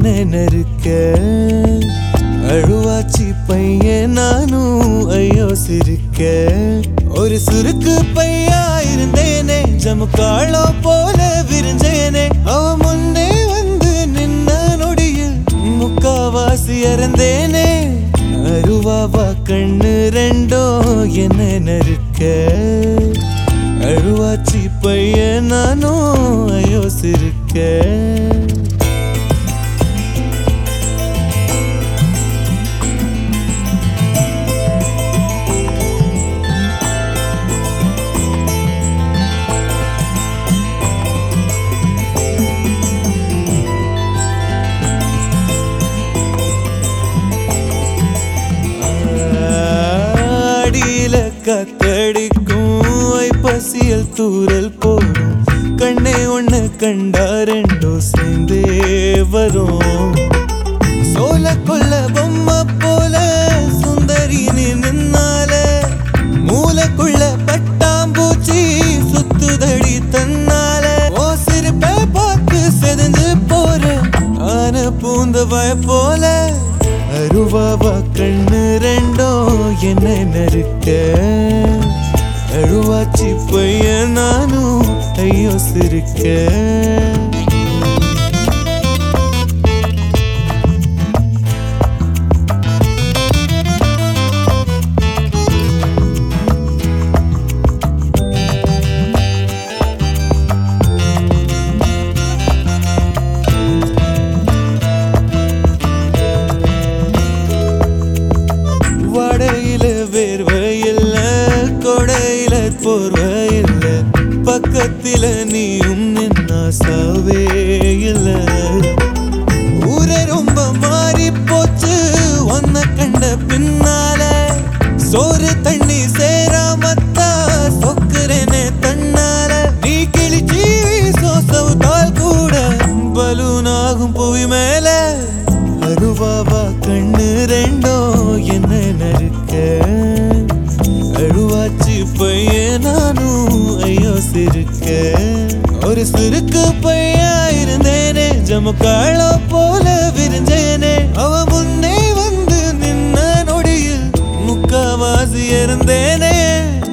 என்ன நெருக்க அழுவாச்சி பையன் நானும் ஐயோ சிரிக்க ஒரு சுருக்கு பையா இருந்தேனே ஜமுக்காளோ போல விரிஞ்சேனே அவ முன்னே வந்து நின்ன நொடியில் முக்காவாசி இறந்தேனே அருவாவா கண்ணு ரெண்டோ என்ன நெருக்க அழுவாச்சி பையன் நானும் ஐயோ சிரிக்க அடியில கத்தடிக்கும் ஐப்பசியல் தூரல் போடும் கண்ணே ஒண்ணு கண்டா ரெண்டோ சேர்ந்தே வரும் சோல கொல்ல பொம்மை போல சுந்தரி நீ நின்னால மூளைக்குள்ள பட்டாம்பூச்சி சுத்துதடி தன்னால ஓ சிரிப்பை பார்த்து செதஞ்சு போற ஆன பூந்த வய போல அருவாவா கண்ணு ரெண்டோ என்ன நறுக்க அழுவாச்சி பையன் நானும் ஐயோ சிரிக்க வடையில வேர்வை இல்ல கொடையில போர்வை இல்ல பக்கத்தில நீயும் நின்னா சாவே இல்ல ஊரே ரொம்ப மாறி போச்சு ஒன்ன கண்ட பின்னால சோறு தண்ணி சேராமத்தா சொக்குறேனே தன்னால நீ கிழிச்சி சோசவுத்தால் கூட பலூனாகும் புவி மேல அருவாவா கண்ணு ரெண்டோ என்ன நறுக்க அழுவாச்சி பையன் நானும் ஐயோ சிரிக்க ஒரு சிறுக்கு பையா இருந்தேனே ஜமுக்காளோ போல விரிஞ்சேனே அவ முன்னே வந்து நின்ன நொடியில் முக்காவாசி இருந்தேனே